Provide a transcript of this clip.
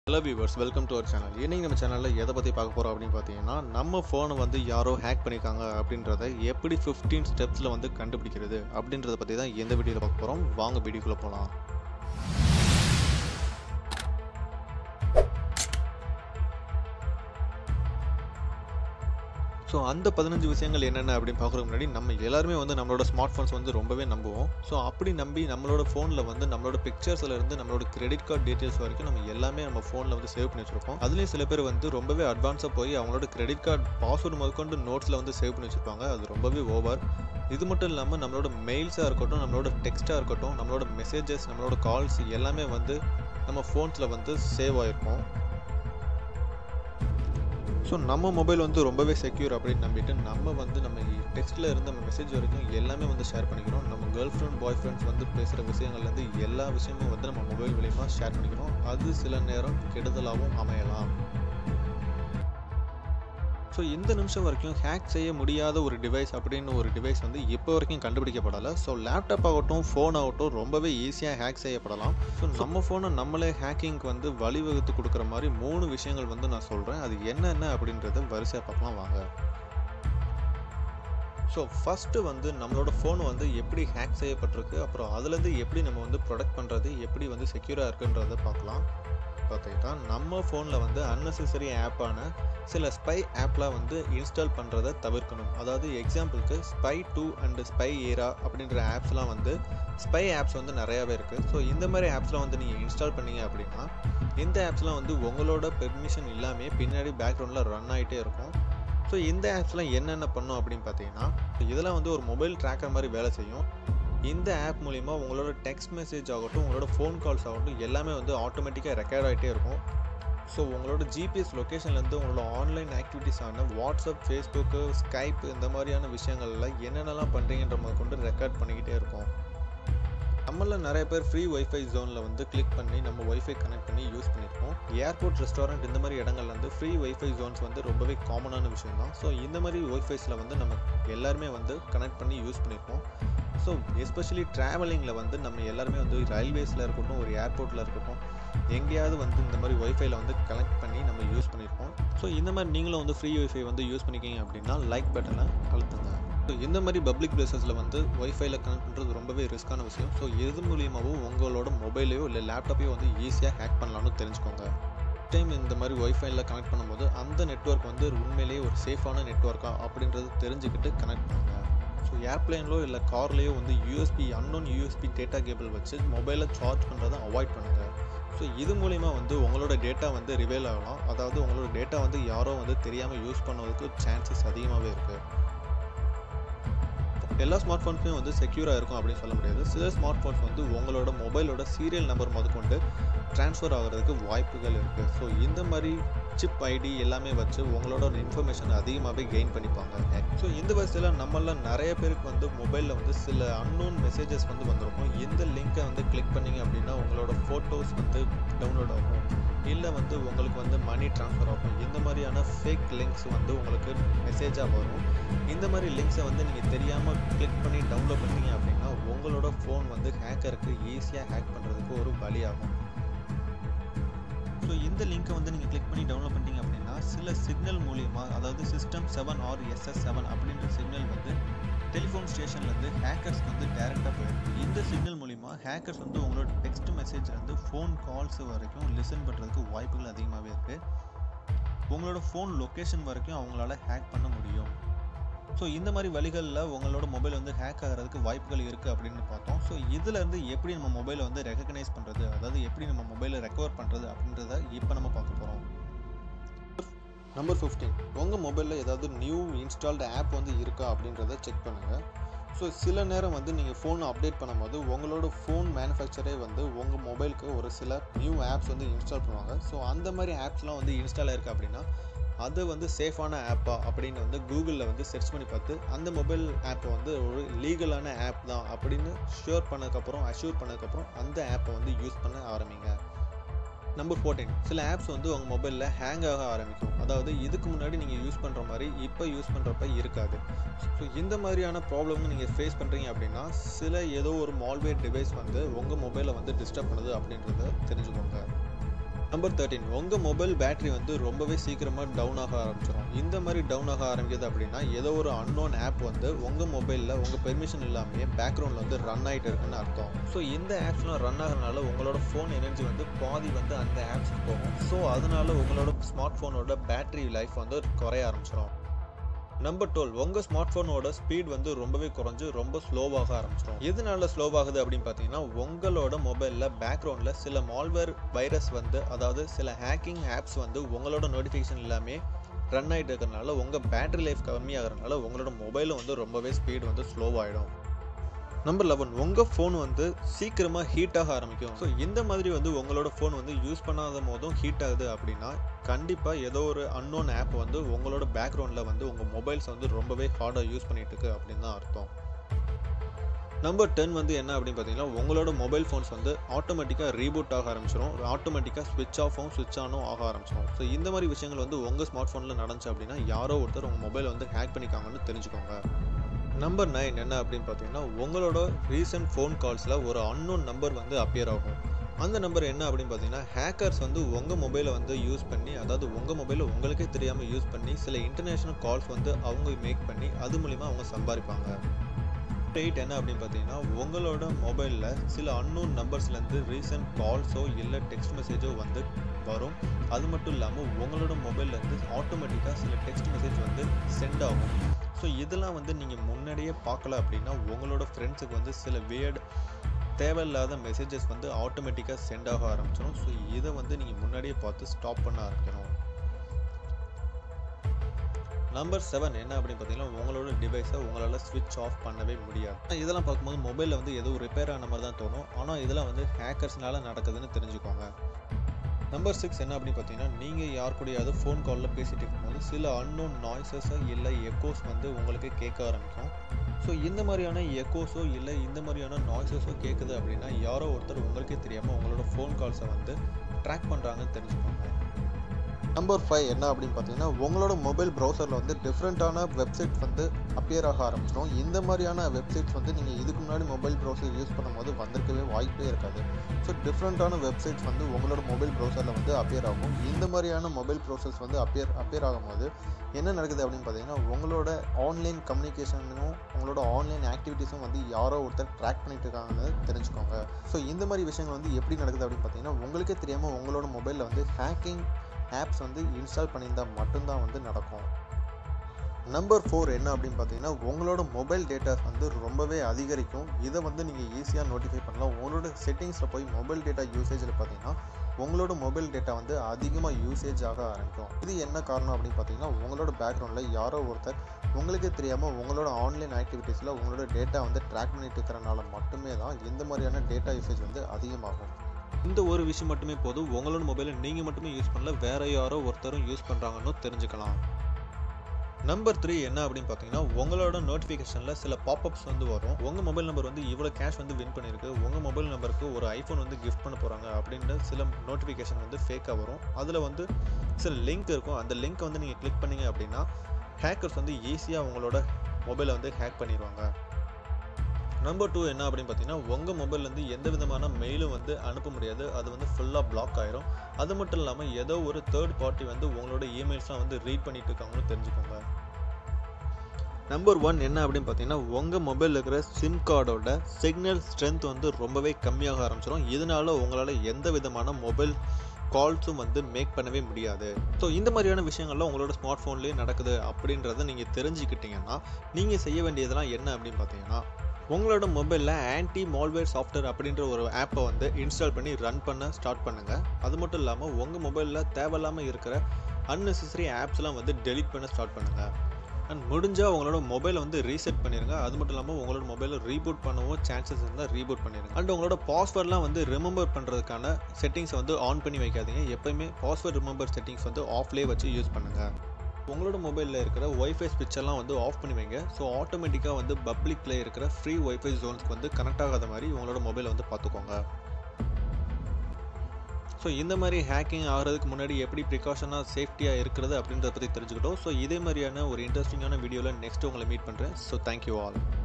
hello viewers welcome to our channel இன்னைக்கு நம்ம சேனலில் எதை பற்றி பார்க்க போகிறோம் அப்படின்னு பார்த்தீங்கன்னா நம்ம ஃபோனை வந்து யாரோ ஹேக் பண்ணியிருக்காங்க அப்படின்றத எப்படி ஃபிஃப்டீன் ஸ்டெப்ஸில் வந்து கண்டுபிடிக்கிறது அப்படின்றத பற்றி தான் எந்த வீடியோவில் பார்க்க போகிறோம் வாங்க வீடியோக்குள்ளே போகலாம் ஸோ அந்த பதினஞ்சு விஷயங்கள் என்னென்ன அப்படின்னு பார்க்குறதுக்கு முன்னாடி நம்ம எல்லாருமே வந்து நம்மளோட ஸ்மார்ட் ஃபோன்ஸ் வந்து ரொம்பவே நம்புவோம் ஸோ அப்படி நம்பி நம்மளோட ஃபோனில் வந்து நம்மளோட பிக்சர்ஸில் இருந்து நம்மளோட கிரெடிட் கார்டு டீட்டெயில்ஸ் வரைக்கும் நம்ம எல்லாமே நம்ம ஃபோனில் வந்து சேவ் பண்ணி வச்சிருப்போம் அதுலேயும் சில பேர் வந்து ரொம்பவே அட்வான்ஸாக போய் அவங்களோட கிரெடிட் கார்டு பாஸ்வேர்டு முதற்கொண்டு நோட்ஸில் வந்து சேவ் பண்ணி வச்சிருப்பாங்க அது ரொம்பவே ஓவர் இது மட்டும் இல்லாமல் நம்மளோட மெயில்ஸாக இருக்கட்டும் நம்மளோட டெக்ஸ்ட்டாக இருக்கட்டும் நம்மளோட மெசேஜஸ் நம்மளோட கால்ஸ் எல்லாமே வந்து நம்ம ஃபோன்ஸில் வந்து சேவ் ஆகிருக்கும் ஸோ நம்ம மொபைல் வந்து ரொம்பவே செக்யூர் அப்படின்னு நம்பிட்டு நம்ம வந்து நம்ம டெக்ஸ்ட்டில் இருந்து நம்ம மெசேஜ் வரைக்கும் எல்லாமே வந்து ஷேர் பண்ணிக்கிறோம் நம்ம கேர்ள் ஃப்ரெண்ட் பாய் ஃப்ரெண்ட்ஸ் வந்து பேசுகிற விஷயங்கள்லேருந்து எல்லா விஷயமும் வந்து நம்ம மொபைல் மூலியமாக ஷேர் பண்ணிக்கிறோம் அது சில நேரம் கெடுதலாகவும் அமையலாம் ஸோ இந்த நிமிஷம் வரைக்கும் ஹேக் செய்ய முடியாத ஒரு டிவைஸ் அப்படின்னு ஒரு டிவைஸ் வந்து இப்போ வரைக்கும் கண்டுபிடிக்கப்படலை ஸோ லேப்டாப் ஆகட்டும் ஃபோன் ஆகட்டும் ரொம்பவே ஈஸியாக ஹேக் செய்யப்படலாம் ஸோ நம்ம ஃபோனை நம்மளே ஹேக்கிங்க்கு வந்து வழிவகுத்து கொடுக்குற மாதிரி மூணு விஷயங்கள் வந்து நான் சொல்கிறேன் அது என்னென்ன அப்படின்றத வரிசையாக பார்க்கலாம் வாங்க ஸோ ஃபஸ்ட்டு வந்து நம்மளோட ஃபோன் வந்து எப்படி ஹேக் செய்யப்பட்டிருக்கு அப்புறம் அதுலேருந்து எப்படி நம்ம வந்து ப்ரொடக்ட் பண்ணுறது எப்படி வந்து செக்யூராக இருக்குன்றதை பார்க்கலாம் பார்த்தீங்கன்னா நம்ம ஃபோனில் வந்து அன்னெசரி ஆப்பான சில ஸ்பை ஆப்லாம் வந்து இன்ஸ்டால் பண்ணுறதை தவிர்க்கணும் அதாவது எக்ஸாம்பிளுக்கு spy two and spy era அப்படின்ற ஆப்ஸ்லாம் வந்து ஸ்பை ஆப்ஸ் வந்து நிறையாவே இருக்குது ஸோ இந்த மாதிரி ஆப்ஸ்லாம் வந்து நீங்கள் இன்ஸ்டால் பண்ணீங்க அப்படின்னா இந்த ஆப்ஸ்லாம் வந்து உங்களோட பெர்மிஷன் இல்லாமே பின்னாடி பேக்ரவுண்டில் ரன் ஆகிட்டே இருக்கும் ஸோ இந்த ஆப்ஸ்லாம் என்னென்ன பண்ணும் அப்படின்னு பார்த்தீங்கன்னா இதெல்லாம் வந்து ஒரு மொபைல் ட்ராக்கர் மாதிரி வேலை செய்யும் இந்த ஆப் மூலிமா உங்களோட டெக்ஸ்ட் மெசேஜ் ஆகட்டும் உங்களோட ஃபோன் கால்ஸ் ஆகட்டும் எல்லாமே வந்து ஆட்டோமேட்டிக்காக ரெக்கார்ட் ஆகிட்டே இருக்கும் ஸோ உங்களோட ஜிபிஎஸ் லொக்கேஷன்லேருந்து உங்களோட ஆன்லைன் ஆக்டிவிட்டீஸான வாட்ஸ்அப் ஃபேஸ்புக்கு ஸ்கைப் இந்த மாதிரியான விஷயங்கள்ல என்னென்னலாம் பண்ணுறீங்கன்ற மாதிரி கொண்டு ரெக்கார்ட் பண்ணிக்கிட்டே இருக்கும் நம்மள நிறைய பேர் ஃப்ரீ ஒய்ஃபை ஜோனில் வந்து கிளிக் பண்ணி நம்ம ஒய்ஃபை கனெக்ட் பண்ணி யூஸ் பண்ணியிருக்கோம் ஏர்போர்ட் ரெஸ்டாரண்ட் இந்த மாதிரி இடங்கள்ல வந்து ஃப்ரீ ஒய்ஃபை ஜோன்ஸ் வந்து ரொம்பவே காமனான விஷயம் தான் ஸோ இந்த மாதிரி ஒய்ஃபைஸில் வந்து நம்ம எல்லாருமே வந்து கனெக்ட் பண்ணி யூஸ் பண்ணியிருக்கோம் ஸோ எஸ்பெஷலி ட்ராவலிங்கில் வந்து நம்ம எல்லாருமே வந்து ரயில்வேஸில் இருக்கட்டும் ஒரு ஏர்போர்ட்டில் இருக்கட்டும் எங்கேயாவது வந்து இந்த மாதிரி ஒய்ஃபைல வந்து கனெக்ட் பண்ணி நம்ம யூஸ் பண்ணியிருக்கோம் ஸோ இந்த மாதிரி நீங்களும் வந்து ஃப்ரீ ஒய்ஃபை வந்து யூஸ் பண்ணிக்கிங்க அப்படின்னா லைக் பட்டனை அழுத்துங்க ஸோ இந்த மாதிரி பப்ளிக் பிளேசஸில் வந்து ஒய்ஃபைல கனெக்ட் பண்ணுறது ரொம்பவே ரிஸ்க்கான விஷயம் ஸோ இது மூலியமாகவும் உங்களோட மொபைலையோ இல்லை லேப்டாப்பையோ வந்து ஈஸியாக ஹேக் பண்ணலாம்னு தெரிஞ்சுக்கோங்க டைம் இந்த மாதிரி ஒய்ஃபைல கனெக்ட் பண்ணும்போது அந்த நெட்ஒர்க் வந்து உண்மையிலேயே ஒரு சேஃபான நெட்ஒர்க்கா அப்படின்றது தெரிஞ்சுக்கிட்டு கனெக்ட் பண்ணுங்கள் ஸோ ஏர்ப்ளைன்லோ இல்லை கார்லேயோ வந்து USB unknown USB data cable வச்சு மொபைலை சார்ஜ் பண்ணுறதை அவாய்ட் பண்ணுங்கள் ஸோ இது மூலிமா வந்து உங்களோட டேட்டா வந்து ரிவேல் ஆகலாம் அதாவது உங்களோட டேட்டா வந்து யாரோ வந்து தெரியாமல் யூஸ் பண்ணுவதற்கு சான்சஸ் அதிகமாகவே இருக்குது எல்லா ஸ்மார்ட் ஃபோன்ஸுமே வந்து செக்யூராக இருக்கும் அப்படின்னு சொல்ல முடியாது சில ஸ்மார்ட் ஃபோன்ஸ் வந்து உங்களோட மொபைலோட சீரியல் நம்பர் முதற்கொண்டு ட்ரான்ஸ்ஃபர் ஆகிறதுக்கு வாய்ப்புகள் இருக்குது ஸோ இந்த மாதிரி சிப் ஐடி எல்லாமே வச்சு உங்களோட இன்ஃபர்மேஷன் அதிகமாகவே கெயின் பண்ணிப்பாங்க ஸோ இந்த வயசில் நம்மளாம் நிறைய பேருக்கு வந்து மொபைலில் வந்து சில அன்னோன் மெசேஜஸ் வந்து வந்திருக்கும் இந்த லிங்க்கை வந்து கிளிக் பண்ணிங்க அப்படின்னா உங்களோட ஃபோட்டோஸ் வந்து டவுன்லோட் ஆகும் இல்லை வந்து உங்களுக்கு வந்து மணி ட்ரான்ஸ்ஃபர் ஆகும் இந்த மாதிரியான ஃபேக் லிங்க்ஸ் வந்து உங்களுக்கு மெசேஜாக வரும் இந்த மாதிரி லிங்க்ஸை வந்து நீங்கள் தெரியாமல் கிளிக் பண்ணி டவுன்லோட் பண்ணீங்க அப்படின்னா உங்களோட ஃபோன் வந்து ஹேக்கருக்கு ஈஸியாக ஹேக் பண்ணுறதுக்கு ஒரு வழியாகும் ஸோ இந்த லிங்க்கை வந்து நீங்கள் கிளிக் பண்ணி டவுன்லோட் பண்ணிட்டீங்க அப்படின்னா சில சிக்னல் மூலியமாக அதாவது system seven or SS seven அப்படின்ற சிக்னல் வந்து டெலிஃபோன் ஸ்டேஷன்லேருந்து ஹேக்கர்ஸ் வந்து டேரெக்டாக போயிருக்கு இந்த சிக்னல் மூலிமா ஹேக்கர்ஸ் வந்து உங்களோட டெக்ஸ்ட் மெசேஜ்லேருந்து ஃபோன் கால்ஸ் வரைக்கும் லிசன் பண்ணுறதுக்கு வாய்ப்புகள் அதிகமாகவே இருக்குது உங்களோட ஃபோன் லொக்கேஷன் வரைக்கும் அவங்களால ஹேக் பண்ண முடியும் ஸோ இந்த மாதிரி வழிகளில் உங்களோட மொபைல் வந்து ஹேக் ஆகிறதுக்கு வாய்ப்புகள் இருக்குது அப்படின்னு பார்த்தோம் ஸோ இதுலேருந்து எப்படி நம்ம மொபைலை வந்து ரெகக்னைஸ் பண்ணுறது அதாவது எப்படி நம்ம மொபைலை ரெக்கவர் பண்ணுறது அப்படின்றத இப்போ நம்ம பார்க்க போகிறோம் நம்பர் ஃபிஃப்டீன் உங்கள் மொபைலில் ஏதாவது நியூ இன்ஸ்டால்டு ஆப் வந்து இருக்கா அப்படின்றத செக் பண்ணுங்கள் ஸோ சில நேரம் வந்து நீங்கள் ஃபோனை அப்டேட் பண்ணும்போது உங்களோட ஃபோன் மேனுஃபேக்சரே வந்து உங்கள் மொபைலுக்கு ஒரு சில நியூ ஆப்ஸ் வந்து இன்ஸ்டால் பண்ணுவாங்க ஸோ அந்த மாதிரி ஆப்ஸ்லாம் வந்து இன்ஸ்டால் ஆயிருக்கு அப்படின்னா அது வந்து சேஃபான ஆப்பா அப்படின்னு வந்து கூகுளில் வந்து சர்ச் பண்ணி பார்த்து அந்த மொபைல் ஆப்பை வந்து ஒரு லீகலான ஆப் தான் அப்படின்னு ஷூர் பண்ணதுக்கப்புறம் அஷ்யூர் பண்ணதுக்கப்புறம் அந்த ஆப்பை வந்து யூஸ் பண்ண ஆரம்பிங்க நம்பர் ஃபோர்டீன் சில ஆப்ஸ் வந்து உங்கள் மொபைலில் ஹேங் ஆக ஆரம்பிக்கும் அதாவது இதுக்கு முன்னாடி நீங்கள் யூஸ் பண்ணுற மாதிரி இப்போ யூஸ் பண்ணுறப்ப இருக்காது ஸோ இந்த மாதிரியான ப்ராப்ளம் நீங்கள் ஃபேஸ் பண்ணுறீங்க அப்படின்னா சில ஏதோ ஒரு மால்வேர் டிவைஸ் வந்து உங்கள் மொபைலை வந்து டிஸ்டர்ப் பண்ணுது அப்படின்றத தெரிஞ்சுக்கோங்க நம்பர் தேர்ட்டின் உங்கள் மொபைல் பேட்டரி வந்து ரொம்பவே சீக்கிரமாக டவுன் ஆக ஆரம்பிச்சிடும் இந்த மாதிரி டவுன் ஆக ஆரம்பிக்குது அப்படின்னா ஏதோ ஒரு அன்னோன் ஆப் வந்து உங்கள் மொபைலில் உங்கள் பெர்மிஷன் இல்லாமையே பேக்ரவுண்டில் வந்து ரன் ஆகிட்டு இருக்குன்னு அர்த்தம் ஸோ இந்த ஆப்ஸ்லாம் ரன் ஆகிறனால உங்களோட ஃபோன் எனர்ஜி வந்து பாதி வந்து அந்த ஆப்ஸ் போகும் ஸோ அதனால உங்களோட ஸ்மார்ட் ஃபோனோட பேட்டரி லைஃப் வந்து குறைய ஆரம்பிச்சிடும் நம்பர் டுவெல் உங்கள் ஸ்மார்ட் ஃபோனோட ஸ்பீட் வந்து ரொம்பவே குறைஞ்சு ரொம்ப ஸ்லோவாக ஆரம்பிச்சிடும் எதனால ஸ்லோவாகுது அப்படின்னு பார்த்தீங்கன்னா உங்களோட மொபைலில் பேக்ரவுண்டில் சில மால்வேர் வைரஸ் வந்து அதாவது சில ஹேக்கிங் ஆப்ஸ் வந்து உங்களோட நோட்டிஃபிகேஷன் எல்லாமே ரன் ஆகிட்டு இருக்கிறனால உங்கள் பேட்டரி லைஃப் கம்மியாகிறதுனால உங்களோட மொபைலும் வந்து ரொம்பவே ஸ்பீட் வந்து ஸ்லோவாகிடும் நம்பர் லெவன் உங்கள் ஃபோன் வந்து சீக்கிரமாக ஹீட் ஆக ஆரம்பிக்கும் ஸோ இந்த மாதிரி வந்து உங்களோட ஃபோன் வந்து யூஸ் பண்ணாத போதும் ஹீட் ஆகுது அப்படின்னா கண்டிப்பாக ஏதோ ஒரு அன்னோன் ஆப் வந்து உங்களோட பேக்ரவுண்டில் வந்து உங்கள் மொபைல்ஸ் வந்து ரொம்பவே ஹார்டாக யூஸ் பண்ணிட்டு இருக்கு அப்படின்னு தான் அர்த்தம் நம்பர் டென் வந்து என்ன அப்படின்னு பார்த்தீங்கன்னா உங்களோட மொபைல் ஃபோன்ஸ் வந்து ஆட்டோமேட்டிக்காக ரீபூட் ஆக ஆரம்பிச்சிடும் ஆட்டோமேட்டிக்காக ஸ்விட்ச் ஆஃபும் ஸ்விட்ச் ஆனும் ஆக ஆரம்பிச்சிடும் ஸோ இந்த மாதிரி விஷயங்கள் வந்து உங்கள் ஸ்மார்ட் ஃபோனில் நடந்துச்சு அப்படின்னா யாரோ ஒருத்தர் உங்கள் மொபைல் வந்து ஹேக் பண்ணிக்காங்கன்னு தெரிஞ்சுக்கோங்க நம்பர் நைன் என்ன அப்படின்னு பார்த்தீங்கன்னா உங்களோட ரீசன்ட் ஃபோன் கால்ஸில் ஒரு அன்னோன் நம்பர் வந்து அப்பியர் ஆகும் அந்த நம்பர் என்ன அப்படின்னு பார்த்தீங்கன்னா ஹேக்கர்ஸ் வந்து உங்கள் மொபைலை வந்து யூஸ் பண்ணி அதாவது உங்கள் மொபைலை உங்களுக்கே தெரியாமல் யூஸ் பண்ணி சில இன்டர்நேஷ்னல் கால்ஸ் வந்து அவங்க மேக் பண்ணி அது மூலிமா அவங்க சம்பாதிப்பாங்க எயிட் என்ன அப்படின்னு பார்த்தீங்கன்னா உங்களோட மொபைலில் சில அன்னோன் நம்பர்ஸ்லேருந்து ரீசன்ட் கால்ஸோ இல்லை டெக்ஸ்ட் மெசேஜோ வந்து வரும் அது மட்டும் இல்லாமல் உங்களோட மொபைல்லேருந்து ஆட்டோமேட்டிக்காக சில டெக்ஸ்ட் மெசேஜ் வந்து சென்ட் ஆகும் ஸோ இதெல்லாம் வந்து நீங்கள் முன்னாடியே பார்க்கல அப்படின்னா உங்களோட ஃப்ரெண்ட்ஸுக்கு வந்து சில வியர்ட் தேவையில்லாத மெசேஜஸ் வந்து ஆட்டோமேட்டிக்காக சென்ட் ஆக ஆரம்பிச்சிடும் ஸோ இதை வந்து நீங்கள் முன்னாடியே பார்த்து ஸ்டாப் பண்ண ஆரம்பிக்கணும் நம்பர் செவன் என்ன அப்படின்னு பார்த்தீங்கன்னா உங்களோட டிவைஸை உங்களால் ஸ்விட்ச் ஆஃப் பண்ணவே முடியாது இதெல்லாம் பார்க்கும்போது மொபைலில் வந்து ஏதோ ரிப்பேர் ஆன மாதிரி தான் தோணும் ஆனால் இதெல்லாம் வந்து ஹேக்கர்ஸ்னால நடக்குதுன்னு தெரிஞ்சுக்கோங்க நம்பர் சிக்ஸ் என்ன அப்படின்னு பார்த்தீங்கன்னா நீங்கள் யார் கூடயாவது ஃபோன் காலில் பேசிகிட்டு இருக்கும்போது சில அன்னோன் நாய்ஸஸோ இல்லை எக்கோஸ் வந்து உங்களுக்கு கேட்க ஆரம்பிக்கும் ஸோ இந்த மாதிரியான எக்கோஸோ இல்லை இந்த மாதிரியான நாய்ஸஸோ கேட்குது அப்படின்னா யாரோ ஒருத்தர் உங்களுக்கே தெரியாமல் உங்களோட ஃபோன் கால்ஸை வந்து ட்ராக் பண்ணுறாங்கன்னு தெரிஞ்சுக்கோங்க நம்பர் ஃபைவ் என்ன அப்படின்னு பார்த்தீங்கன்னா உங்களோட மொபைல் ப்ரௌசரில் வந்து டிஃப்ரெண்ட்டான வெப்சைட் வந்து அப்பியர் ஆக ஆரம்பிச்சிடும் இந்த மாதிரியான வெப்சைட்ஸ் வந்து நீங்கள் இதுக்கு முன்னாடி மொபைல் ப்ரௌசர் யூஸ் பண்ணும்போது வந்திருக்கவே வாய்ப்பே இருக்காது ஸோ டிஃப்ரெண்ட்டான வெப்சைட்ஸ் வந்து உங்களோட மொபைல் ப்ரௌசரில் வந்து அப்பியர் ஆகும் இந்த மாதிரியான மொபைல் ப்ரௌசர்ஸ் வந்து அப்பியர் அப்பியர் ஆகும்போது என்ன நடக்குது அப்படின்னு பார்த்தீங்கன்னா உங்களோட ஆன்லைன் கம்யூனிகேஷனும் உங்களோட ஆன்லைன் ஆக்டிவிட்டீஸும் வந்து யாரோ ஒருத்தர் ட்ராக் பண்ணிட்டு இருக்காங்கன்னு தெரிஞ்சுக்கோங்க ஸோ இந்த மாதிரி விஷயங்கள் வந்து எப்படி நடக்குது அப்படின்னு பார்த்தீங்கன்னா உங்களுக்கே தெரியாமல் உங்களோட மொபைலில் வந்து ஹேக்கிங் ஆப்ஸ் வந்து இன்ஸ்டால் பண்ணியிருந்தால் மட்டும்தான் வந்து நடக்கும் நம்பர் ஃபோர் என்ன அப்படின்னு பார்த்தீங்கன்னா உங்களோட மொபைல் டேட்டாஸ் வந்து ரொம்பவே அதிகரிக்கும் இதை வந்து நீங்கள் ஈஸியாக நோட்டிஃபை பண்ணலாம் உங்களோட செட்டிங்ஸில் போய் மொபைல் டேட்டா யூசேஜில் பார்த்தீங்கன்னா உங்களோட மொபைல் டேட்டா வந்து அதிகமாக யூசேஜ் ஆக ஆரம்பிக்கும் இது என்ன காரணம் அப்படின்னு பார்த்தீங்கன்னா உங்களோட பேக்ரவுண்டில் யாரோ ஒருத்தர் உங்களுக்கே தெரியாமல் உங்களோட ஆன்லைன் ஆக்டிவிட்டீஸில் உங்களோட டேட்டா வந்து ட்ராக் பண்ணிட்டு இருக்கிறனால மட்டுமே தான் இந்த மாதிரியான டேட்டா யூசேஜ் வந்து அதிகமாகும் இந்த ஒரு விஷயம் மட்டுமே போதும் உங்களோட மொபைலை நீங்கள் மட்டுமே யூஸ் பண்ணல வேற யாரோ ஒருத்தரும் யூஸ் பண்ணுறாங்கன்னு தெரிஞ்சுக்கலாம் நம்பர் த்ரீ என்ன அப்படின்னு பார்த்தீங்கன்னா உங்களோட நோட்டிஃபிகேஷனில் சில பாப்அப்ஸ் வந்து வரும் உங்கள் மொபைல் நம்பர் வந்து இவ்வளோ கேஷ் வந்து வின் பண்ணியிருக்கு உங்கள் மொபைல் நம்பருக்கு ஒரு ஐஃபோன் வந்து கிஃப்ட் பண்ண போகிறாங்க அப்படின்ற சில நோட்டிஃபிகேஷன் வந்து ஃபேக்காக வரும் அதில் வந்து சில லிங்க் இருக்கும் அந்த லிங்க்கை வந்து நீங்கள் கிளிக் பண்ணீங்க அப்படின்னா ஹேக்கர்ஸ் வந்து ஈஸியாக உங்களோட மொபைலை வந்து ஹேக் பண்ணிடுவாங்க நம்பர் டூ என்ன அப்படின்னு பார்த்தீங்கன்னா உங்கள் மொபைல்லேருந்து எந்த விதமான மெயிலும் வந்து அனுப்ப முடியாது அது வந்து ஃபுல்லாக பிளாக் ஆயிரும் அது மட்டும் இல்லாமல் ஏதோ ஒரு தேர்ட் பார்ட்டி வந்து உங்களோட இமெயில்ஸ்லாம் வந்து ரீட் பண்ணிட்டு இருக்காங்கன்னு தெரிஞ்சுக்கோங்க நம்பர் ஒன் என்ன அப்படின்னு பார்த்தீங்கன்னா உங்கள் மொபைலில் இருக்கிற சிம் கார்டோட சிக்னல் ஸ்ட்ரென்த் வந்து ரொம்பவே கம்மியாக ஆரம்பிச்சிடும் இதனால உங்களால் எந்த விதமான மொபைல் கால்ஸும் வந்து மேக் பண்ணவே முடியாது ஸோ இந்த மாதிரியான விஷயங்கள்லாம் உங்களோட ஸ்மார்ட் ஃபோன்லேயே நடக்குது அப்படின்றத நீங்கள் தெரிஞ்சுக்கிட்டீங்கன்னா நீங்கள் செய்ய வேண்டியதெல்லாம் என்ன அப்படின்னு பார்த்தீங்கன்னா உங்களோட மொபைலில் ஆன்டி மால்வேர் சாஃப்ட்வேர் அப்படின்ற ஒரு ஆப்பை வந்து இன்ஸ்டால் பண்ணி ரன் பண்ண ஸ்டார்ட் பண்ணுங்கள் அது மட்டும் இல்லாமல் உங்கள் மொபைலில் தேவையில்லாமல் இருக்கிற அன்னெசரி ஆப்ஸ்லாம் வந்து டெலீட் பண்ண ஸ்டார்ட் பண்ணுங்கள் அண்ட் முடிஞ்சால் உங்களோட மொபைலை வந்து ரீசெட் பண்ணிடுங்க அது மட்டும் இல்லாமல் உங்களோட மொபைலை ரீபூட் பண்ணவும் சான்சஸ் இருந்தால் ரீபூட் பண்ணிடுங்க அண்ட் உங்களோட பாஸ்வேர்ட்லாம் வந்து ரிமெம்பர் பண்ணுறதுக்கான செட்டிங்ஸை வந்து ஆன் பண்ணி வைக்காதீங்க எப்பயுமே பாஸ்வேர்ட் ரிமெம்பர் செட்டிங்ஸ் வந்து ஆஃப்லேயே வச்சு யூஸ் பண்ணுங்கள் உங்களோட மொபைலில் இருக்கிற ஒய்ஃபை ஸ்விட்செல்லாம் வந்து ஆஃப் பண்ணி வைங்க ஸோ ஆட்டோமேட்டிக்காக வந்து பப்ளிக்கில் இருக்கிற ஃப்ரீ ஒய்ஃபை ஜோன்ஸ்க்கு வந்து கனெக்ட் ஆகாத மாதிரி உங்களோட மொபைலை வந்து பார்த்துக்கோங்க ஸோ இந்த மாதிரி ஹேக்கிங் ஆகிறதுக்கு முன்னாடி எப்படி ப்ரிகாஷனாக சேஃப்டியாக இருக்கிறது அப்படின்றத பற்றி தெரிஞ்சுக்கிட்டோம் ஸோ இதே மாதிரியான ஒரு இன்ட்ரெஸ்டிங்கான வீடியோவில் நெக்ஸ்ட் உங்களை மீட் பண்ணுறேன் ஸோ தேங்க்யூ ஆல்